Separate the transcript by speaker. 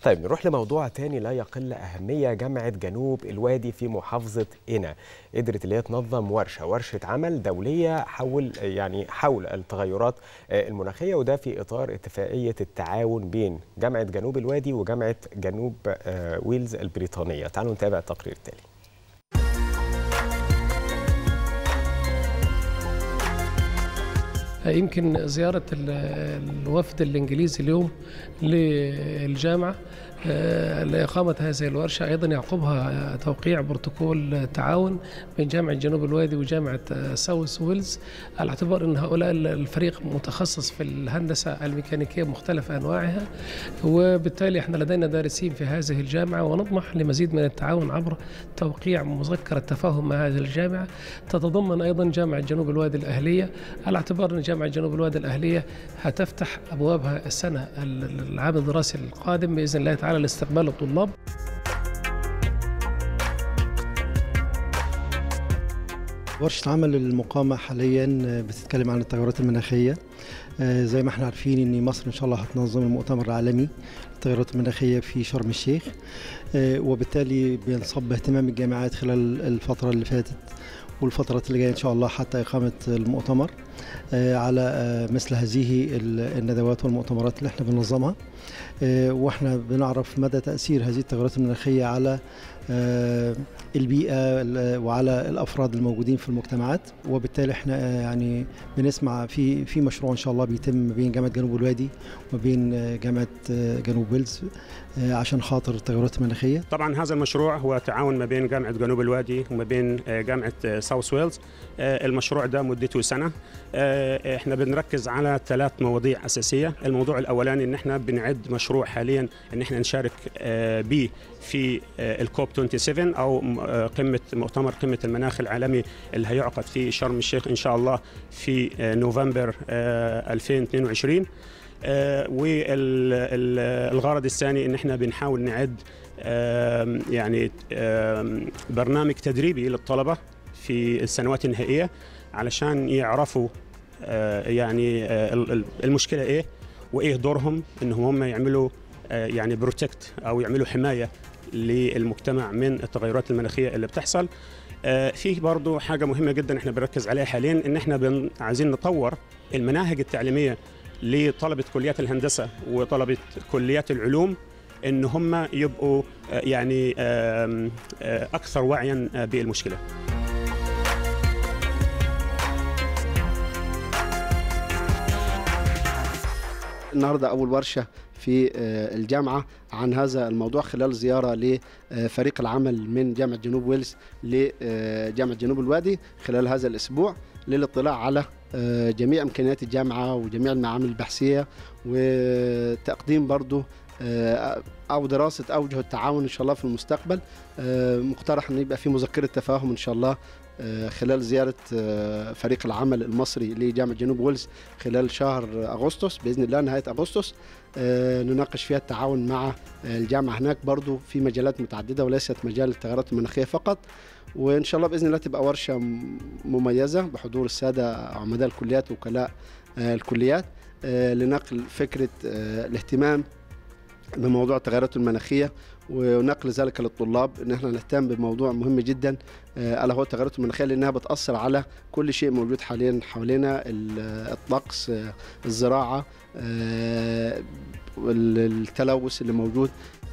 Speaker 1: طيب نروح لموضوع تاني لا يقل أهمية جامعة جنوب الوادي في محافظة قنا قدرت اللي هي تنظم ورشة ورشة عمل دولية حول يعني حول التغيرات المناخية وده في إطار اتفاقية التعاون بين جامعة جنوب الوادي وجامعة جنوب ويلز البريطانية تعالوا نتابع التقرير التالي
Speaker 2: يمكن زيارة الوفد الإنجليزي اليوم للجامعة لإقامة هذه الورشة أيضا يعقبها توقيع بروتوكول تعاون بين جامعة جنوب الوادي وجامعة ساوث ويلز على اعتبار أن هؤلاء الفريق متخصص في الهندسة الميكانيكية بمختلف أنواعها وبالتالي احنا لدينا دارسين في هذه الجامعة ونطمح لمزيد من التعاون عبر توقيع مذكرة تفاهم مع هذه الجامعة تتضمن أيضا جامعة جنوب الوادي الأهلية على اعتبار أن جامعة جنوب الوادي الأهلية هتفتح أبوابها السنة العام الدراسي القادم بإذن الله تعالى لاستقبال الطلاب
Speaker 3: ورشة عمل المقامة حاليا بتتكلم عن التغيرات المناخية زي ما احنا عارفين ان مصر ان شاء الله هتنظم المؤتمر العالمي للتغيرات المناخية في شرم الشيخ وبالتالي بينصب اهتمام الجامعات خلال الفترة اللي فاتت والفترات اللي جايه ان شاء الله حتى اقامه المؤتمر على مثل هذه الندوات والمؤتمرات اللي احنا بننظمها واحنا بنعرف مدى تاثير هذه التغيرات المناخيه على البيئه وعلى الافراد الموجودين في المجتمعات وبالتالي احنا يعني بنسمع في في مشروع ان شاء الله بيتم ما بين جامعه جنوب الوادي وما بين جامعه جنوب ويلز عشان خاطر التغيرات المناخيه
Speaker 4: طبعا هذا المشروع هو تعاون ما بين جامعه جنوب الوادي وما بين جامعه ساوث ويلز المشروع ده مدته سنه احنا بنركز على ثلاث مواضيع اساسيه الموضوع الاولاني ان احنا بنعد مشروع حاليا ان احنا نشارك به في الكوب 27 او قمه مؤتمر قمه المناخ العالمي اللي هيعقد في شرم الشيخ ان شاء الله في نوفمبر 2022 والغرض الثاني ان احنا بنحاول نعد يعني برنامج تدريبي للطلبه في السنوات النهائيه علشان يعرفوا يعني المشكله ايه وايه دورهم انهم هم يعملوا يعني بروتكت او يعملوا حمايه للمجتمع من التغيرات المناخيه اللي بتحصل في برضو حاجه مهمه جدا احنا بنركز عليها حاليا ان احنا عايزين نطور المناهج التعليميه لطلبه كليات الهندسه وطلبه كليات العلوم ان هم يبقوا يعني اكثر وعيا بالمشكله
Speaker 5: النهارده اول ورشه في الجامعه عن هذا الموضوع خلال زياره لفريق العمل من جامعه جنوب ويلز لجامعه جنوب الوادي خلال هذا الاسبوع للاطلاع على جميع امكانيات الجامعه وجميع المعامل البحثيه وتقديم برضه او دراسه اوجه التعاون ان شاء الله في المستقبل مقترح ان يبقى في مذكره تفاهم ان شاء الله خلال زيارة فريق العمل المصري لجامعة جنوب ويلز خلال شهر أغسطس بإذن الله نهاية أغسطس نناقش فيها التعاون مع الجامعة هناك برضو في مجالات متعددة وليست مجال التغيرات المناخية فقط وإن شاء الله بإذن الله تبقى ورشة مميزة بحضور السادة عمداء الكليات وكلاء الكليات لنقل فكرة الاهتمام بموضوع التغيرات المناخيه ونقل ذلك للطلاب ان احنا نهتم بموضوع مهم جدا الا هو التغيرات المناخيه لانها بتاثر على كل شيء موجود حاليا حوالينا الطقس الزراعه التلوث اللي موجود